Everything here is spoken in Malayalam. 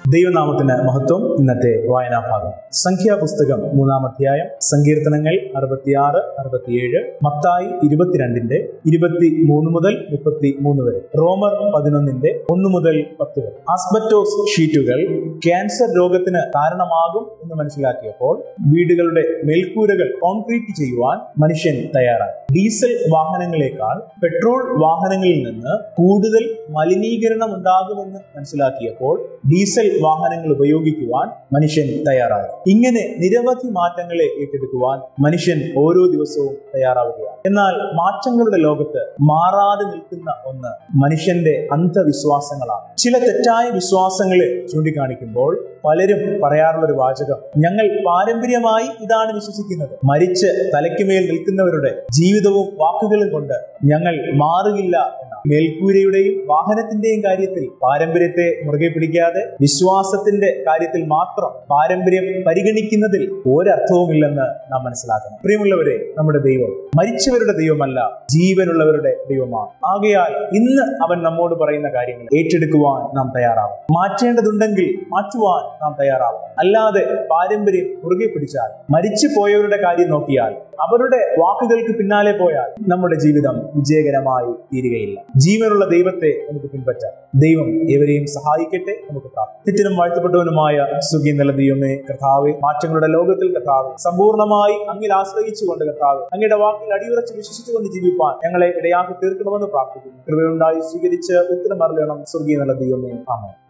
ദൈവനാമത്തിന് മഹത്വം ഇന്നത്തെ വായനാഭാഗം സംഖ്യാപുസ്തകം മൂന്നാം അധ്യായം സങ്കീർത്തനങ്ങൾ അറുപത്തിയാറ് അറുപത്തിയേഴ് മത്തായി ഇരുപത്തിരണ്ടിന്റെ ഇരുപത്തി മൂന്ന് മുതൽ മുപ്പത്തി മൂന്ന് വരെ റോമർ പതിനൊന്നിന്റെ ഒന്ന് മുതൽ പത്ത് വരെ ആസ്ബറ്റോസ് ഷീറ്റുകൾ ക്യാൻസർ രോഗത്തിന് കാരണമാകും എന്ന് മനസ്സിലാക്കിയപ്പോൾ വീടുകളുടെ മേൽക്കൂരകൾ കോൺക്രീറ്റ് ചെയ്യുവാൻ മനുഷ്യൻ തയ്യാറായി ഡീസൽ വാഹനങ്ങളെക്കാൾ പെട്രോൾ വാഹനങ്ങളിൽ നിന്ന് കൂടുതൽ മലിനീകരണം ഉണ്ടാകുമെന്ന് മനസ്സിലാക്കിയപ്പോൾ ഡീസൽ വാഹനങ്ങൾ ഉപയോഗിക്കുവാൻ മനുഷ്യൻ തയ്യാറായി ഇങ്ങനെ നിരവധി മാറ്റങ്ങളെ ഏറ്റെടുക്കുവാൻ മനുഷ്യൻ ഓരോ ദിവസവും തയ്യാറാവുകയാണ് എന്നാൽ മാറ്റങ്ങളുടെ ലോകത്ത് മാറാതെ നിൽക്കുന്ന ഒന്ന് മനുഷ്യന്റെ അന്ധവിശ്വാസങ്ങളാണ് ചില തെറ്റായ വിശ്വാസങ്ങളെ ചൂണ്ടിക്കാണിക്കുമ്പോൾ പലരും പറയാറുള്ള ഒരു വാചകം ഞങ്ങൾ പാരമ്പര്യമായി ഇതാണ് വിശ്വസിക്കുന്നത് മരിച്ച് തലയ്ക്കുമേൽ നിൽക്കുന്നവരുടെ ജീവിതവും വാക്കുകളും കൊണ്ട് ഞങ്ങൾ മാറുകില്ല എന്ന മേൽക്കൂരയുടെയും വാഹനത്തിന്റെയും കാര്യത്തിൽ പാരമ്പര്യത്തെ മുറുകെ പിടിക്കാതെ വിശ്വാസത്തിന്റെ കാര്യത്തിൽ മാത്രം പാരമ്പര്യം പരിഗണിക്കുന്നതിൽ ഒരർത്ഥവുമില്ലെന്ന് നാം മനസ്സിലാക്കണം പ്രിയമുള്ളവരെ നമ്മുടെ ദൈവം മരിച്ചവരുടെ ദൈവമല്ല ജീവനുള്ളവരുടെ ദൈവമാണ് ആകയാൽ ഇന്ന് അവൻ നമ്മോട് പറയുന്ന കാര്യങ്ങൾ ഏറ്റെടുക്കുവാൻ നാം തയ്യാറാവും മാറ്റേണ്ടതുണ്ടെങ്കിൽ മാറ്റുവാൻ നാം തയ്യാറാവും അല്ലാതെ പാരമ്പര്യം മുറുകെ പിടിച്ചാൽ മരിച്ചു പോയവരുടെ കാര്യം നോക്കിയാൽ അവരുടെ വാക്കുകൾക്ക് പിന്നാലെ പോയാൽ നമ്മുടെ ജീവിതം വിജയകരമായി തീരുകയില്ല ജീവനുള്ള ദൈവത്തെ നമുക്ക് പിൻപറ്റാം ദൈവം ഇവരെയും സഹായിക്കട്ടെ നമുക്ക് പ്രാർത്ഥിക്കാം നിത്യനും വാഴ്ത്തപ്പെട്ടവനുമായ സുഖി നല്ല ദൈവമേ കർത്താവെ മാറ്റങ്ങളുടെ ലോകത്തിൽ കർത്താവെ സമ്പൂർണ്ണമായി അങ്ങിൽ ആശ്രയിച്ചുകൊണ്ട് കർത്താവെ അങ്ങയുടെ വാക്കിൽ അടിയുറച്ച് വിശ്വസിച്ചുകൊണ്ട് ജീവിപ്പാൻ ഞങ്ങളെ ഇടയാക്കി തീർക്കണമെന്ന് പ്രാർത്ഥിക്കുന്നു കൃപയുണ്ടായി സ്വീകരിച്ച് ഉത്തരം അറിയണം സ്വർഗീയ നല്ല ദൈവമേ ആമേ